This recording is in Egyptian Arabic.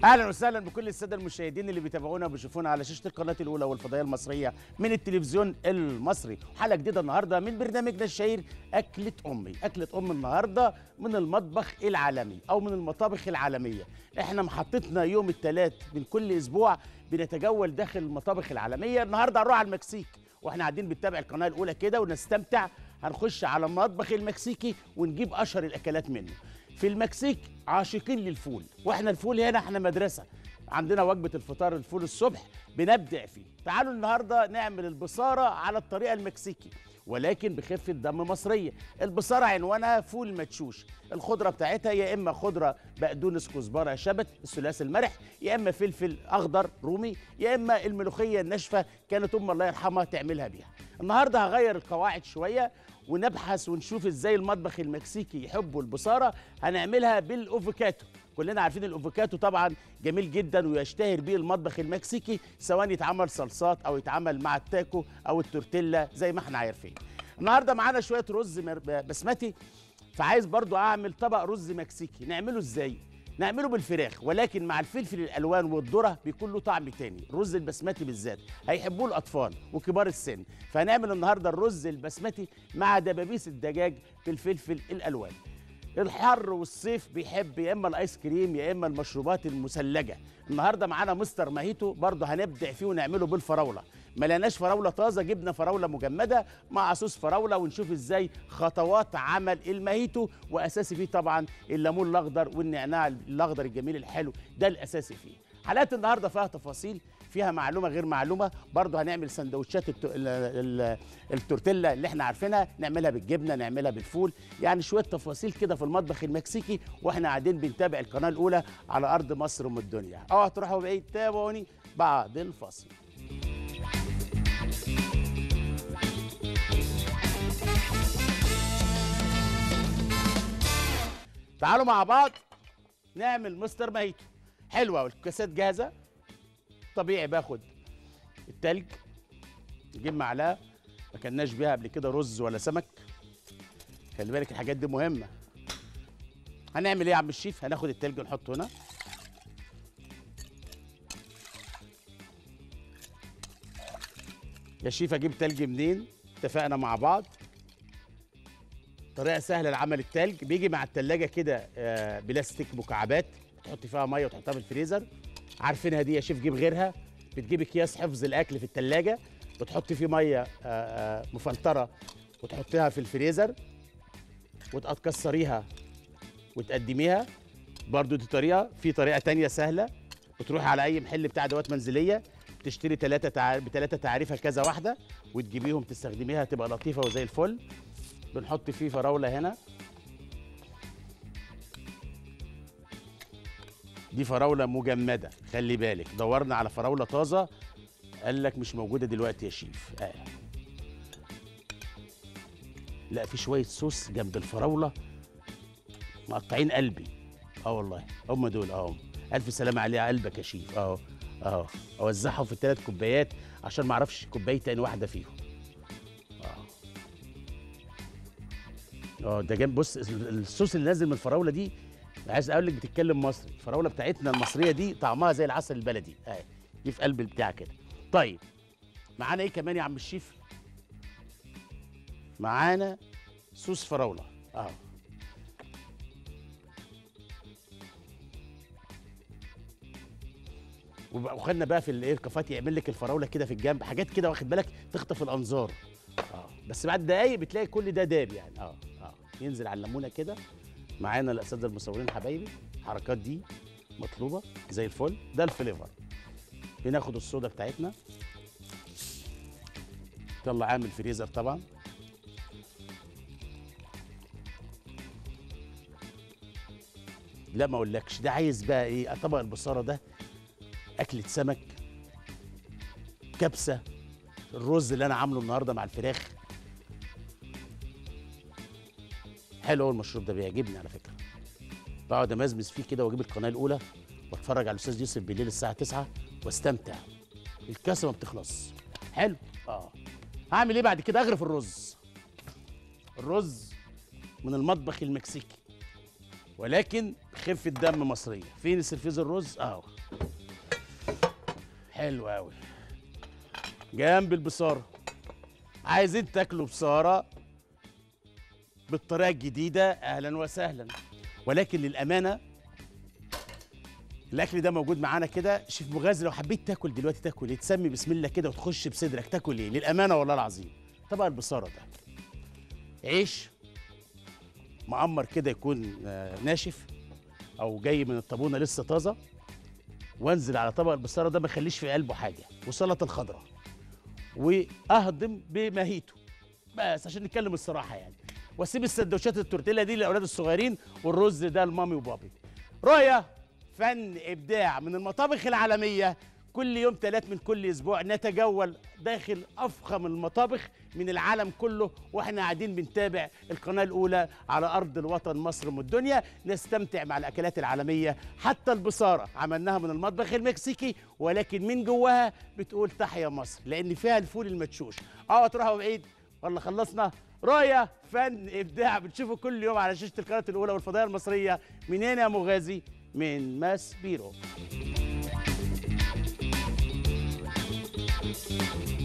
اهلا وسهلا بكل الساده المشاهدين اللي بيتابعونا وبيشوفونا على شاشه القناه الاولى والفضائيه المصريه من التلفزيون المصري حلقه جديده النهارده من برنامجنا الشهير اكله امي اكله ام النهارده من المطبخ العالمي او من المطابخ العالميه احنا محطتنا يوم الثلاث من كل اسبوع بنتجول داخل المطابخ العالميه النهارده هنروح على المكسيك واحنا قاعدين بنتابع القناه الاولى كده ونستمتع هنخش على المطبخ المكسيكي ونجيب اشهر الاكلات منه في المكسيك عاشقين للفول واحنا الفول هنا احنا مدرسه عندنا وجبه الفطار الفول الصبح بنبدع فيه تعالوا النهارده نعمل البصاره على الطريقه المكسيكي ولكن بخفه دم مصريه البصاره عنوانها فول مدشوش الخضره بتاعتها يا اما خضره بقدونس كزبره شبت الثلاثي المرح يا اما فلفل اخضر رومي يا اما الملوخيه الناشفه كانت ام الله يرحمها تعملها بيها النهارده هغير القواعد شويه ونبحث ونشوف ازاي المطبخ المكسيكي يحبوا البصاره هنعملها بالافوكاتو كلنا عارفين الافوكاتو طبعا جميل جدا ويشتهر به المطبخ المكسيكي سواء يتعمل صلصات او يتعمل مع التاكو او التورتيلا زي ما احنا عارفين النهارده معانا شويه رز مر- بسمتي فعايز برضو اعمل طبق رز مكسيكي نعمله ازاي نعمله بالفراخ ولكن مع الفلفل الالوان والذره بيكون له طعم تاني الرز البسمتي بالذات هيحبوه الاطفال وكبار السن فهنعمل النهارده الرز البسمتي مع دبابيس الدجاج بالفلفل الالوان الحر والصيف بيحب يا اما الايس كريم يا اما المشروبات المثلجه النهارده معانا مستر ماهيتو برضه هنبدع فيه ونعمله بالفراوله ما لقيناش فراوله طازه جبنا فراوله مجمده مع صوص فراوله ونشوف ازاي خطوات عمل الماهيتو واساسي فيه طبعا الليمون الاخضر والنعناع الاخضر الجميل الحلو ده الاساسي فيه حلقات النهارده فيها تفاصيل فيها معلومه غير معلومه برضه هنعمل سندوتشات الت- ال- ال- التورتيلا اللي احنا عارفينها نعملها بالجبنه نعملها بالفول يعني شويه تفاصيل كده في المطبخ المكسيكي واحنا قاعدين بنتابع القناه الاولى على ارض مصر ام الدنيا اوعى تروحوا بعيد تابعوني بعد الفاصل تعالوا مع بعض نعمل مستر ماهيتو حلوه والكاسات جاهزه طبيعي باخد التلج نجيب معلقه ما كناش بيها قبل كده رز ولا سمك خلي بالك الحاجات دي مهمه هنعمل ايه يا عم الشيف هناخد التلج ونحطه هنا يا شيف اجيب تلج منين اتفقنا مع بعض طريقه سهله لعمل التلج بيجي مع التلاجة كده آه، بلاستيك مكعبات تحط فيها ميه وتحطها في الفريزر عارفينها دي يا شيف جيب غيرها بتجيب اكياس حفظ الاكل في التلاجة بتحط فيه ميه آه، آه، مفلتره وتحطيها في الفريزر وتكسريها وتقدميها برضو دي طريقه في طريقه تانية سهله بتروحي على اي محل بتاع ادوات منزليه تشتري ثلاثه تع... بثلاثه تعريفه كذا واحده وتجيبيهم تستخدميها تبقى لطيفه وزي الفل بنحط فيه فراوله هنا دي فراوله مجمده خلي بالك دورنا على فراوله طازه قال لك مش موجوده دلوقتي يا شيف آه. لا في شويه صوص جنب الفراوله مقطعين قلبي اه والله هم دول اهو الف سلامه عليه على قلبك يا شيف اهو اهو اوزعهم في الثلاث كوبايات عشان ما اعرفش كوبايه تاني واحده فيهم اه ده جنب بص الصوص اللي نازل من الفراوله دي عايز اقول لك بتتكلم مصري الفراوله بتاعتنا المصريه دي طعمها زي العسل البلدي اهي دي في قلب البتاع كده طيب معانا ايه كمان يا عم الشيف معانا صوص فراوله اهو وبقى- وخدنا بقى في الايه الكافات يعمل لك الفراوله كده في الجنب حاجات كده واخد بالك تخطف الانظار اه بس بعد دقايق بتلاقي كل ده داب يعني اه اه ينزل على الليمونه كده معانا الاساتذه المصورين حبايبي الحركات دي مطلوبه زي الفل ده الفليفر بناخد الصودا بتاعتنا طلع عامل فريزر طبعا لا ما اقولكش ده عايز بقى ايه طبق البصاره ده اكله سمك كبسه الرز اللي انا عامله النهارده مع الفراخ حلو أوي المشروب ده بيعجبني على فكره بقعد امزمز فيه كده واجيب القناه الاولى واتفرج على الاستاذ يوسف بالليل الساعه 9 واستمتع الكاسه ما بتخلص حلو اه هعمل ايه بعد كده اغرف الرز الرز من المطبخ المكسيكي ولكن خفه دم مصريه فين سرفيز الرز اهو حلو قوي جنب البصاره عايزين تاكلوا بصاره بالطريقه الجديده اهلا وسهلا ولكن للامانه الاكل ده موجود معانا كده شيف مغازي لو حبيت تاكل دلوقتي تاكل ايه تسمي بسم الله كده وتخش بصدرك تاكل ايه للامانه والله العظيم طبق البصاره ده عيش معمر كده يكون آه، ناشف او جاي من الطابونه لسه طازه وانزل على طبق البصاره ده ما اخليش في قلبه حاجه وسلطه الخضراء واهضم بماهيته بس عشان نتكلم الصراحه يعني واسيب السندوتشات التورتيلا دي للاولاد الصغيرين والرز ده لمامي وبابي رؤيا فن ابداع من المطابخ العالميه كل يوم ثلاث من كل اسبوع نتجول داخل افخم المطابخ من العالم كله واحنا قاعدين بنتابع القناه الاولى على ارض الوطن مصر ام الدنيا نستمتع مع الاكلات العالميه حتى البصاره عملناها من المطبخ المكسيكي ولكن من جواها بتقول تحيا مصر لان فيها الفول المدشوش اه تروحوا بعيد ولا خلصنا رؤيا فن ابداع بتشوفه كل يوم على شاشه القناه الاولى والفضائيه المصريه منين يا مغازي من ماس بيرو